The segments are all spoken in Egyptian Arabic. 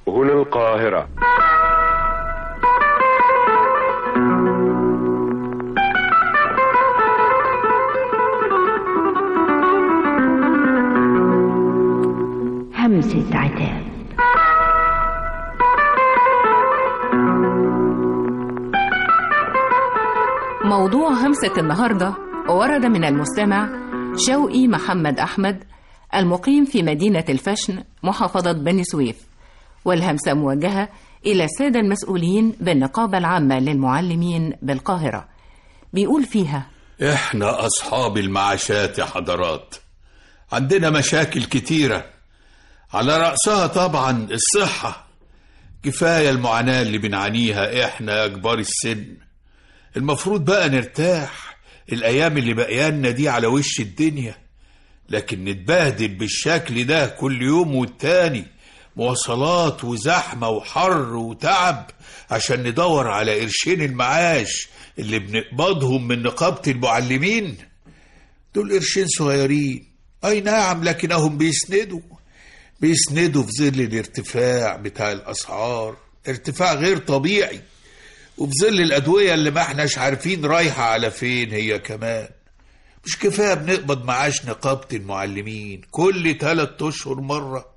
هنا القاهرة همسة عتاب موضوع همسة النهاردة ورد من المستمع شوقي محمد أحمد المقيم في مدينة الفشن محافظة بني سويف والهمسة موجهة إلى السادة المسؤولين بالنقابة العامة للمعلمين بالقاهرة بيقول فيها احنا اصحاب المعاشات يا حضرات عندنا مشاكل كتيرة على رأسها طبعا الصحة كفاية المعاناة اللي بنعانيها احنا يا كبار السن المفروض بقى نرتاح الأيام اللي بقيانا دي على وش الدنيا لكن نتبهدل بالشكل ده كل يوم والتاني مواصلات وزحمة وحر وتعب عشان ندور على قرشين المعاش اللي بنقبضهم من نقابة المعلمين دول قرشين صغيرين أي نعم لكنهم بيسندوا بيسندوا في ظل الارتفاع بتاع الأسعار ارتفاع غير طبيعي وفي ظل الأدوية اللي ما احناش عارفين رايحة على فين هي كمان مش كفاية بنقبض معاش نقابة المعلمين كل تلات أشهر مرة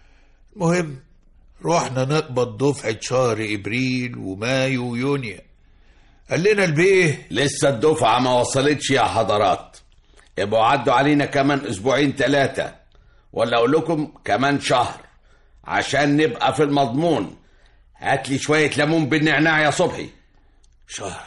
المهم رحنا نقبض دفعة شهر إبريل ومايو ويونيو قال لنا البيه لسه الدفعة ما وصلتش يا حضرات يبقوا عدوا علينا كمان اسبوعين ثلاثة ولا اقول لكم كمان شهر عشان نبقى في المضمون هات لي شوية ليمون بالنعناع يا صبحي شهر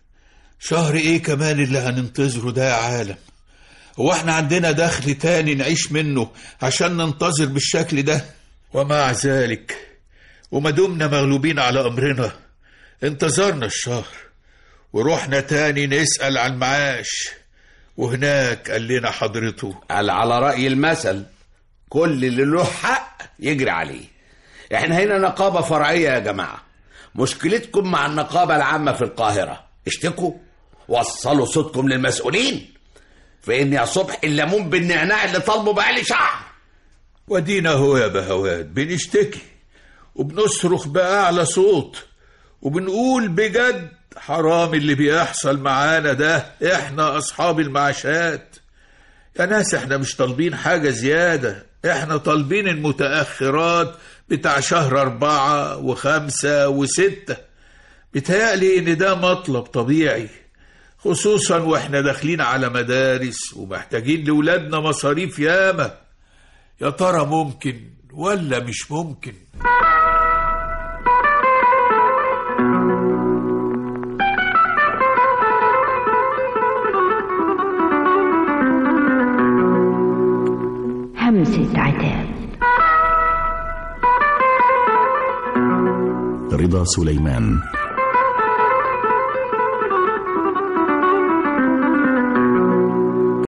شهر ايه كمان اللي هننتظره ده يا عالم هو احنا عندنا دخل تاني نعيش منه عشان ننتظر بالشكل ده ومع ذلك وما دمنا مغلوبين على امرنا انتظرنا الشهر ورحنا تاني نسأل عن معاش وهناك قال لنا حضرته قال على رأي المثل كل اللي له حق يجري عليه احنا هنا نقابة فرعية يا جماعة مشكلتكم مع النقابة العامة في القاهرة اشتكوا وصلوا صوتكم للمسؤولين فإن يا صبح الليمون بالنعناع اللي طالبه بقالي شهر ودينا هو يا بهوات بنشتكي وبنصرخ بأعلى صوت وبنقول بجد حرام اللي بيحصل معانا ده احنا أصحاب المعاشات يا ناس احنا مش طالبين حاجة زيادة احنا طالبين المتأخرات بتاع شهر أربعة وخمسة وستة بتهيألي إن ده مطلب طبيعي خصوصا واحنا داخلين على مدارس ومحتاجين لولادنا مصاريف ياما يا ترى ممكن ولا مش ممكن همسة عتاب رضا سليمان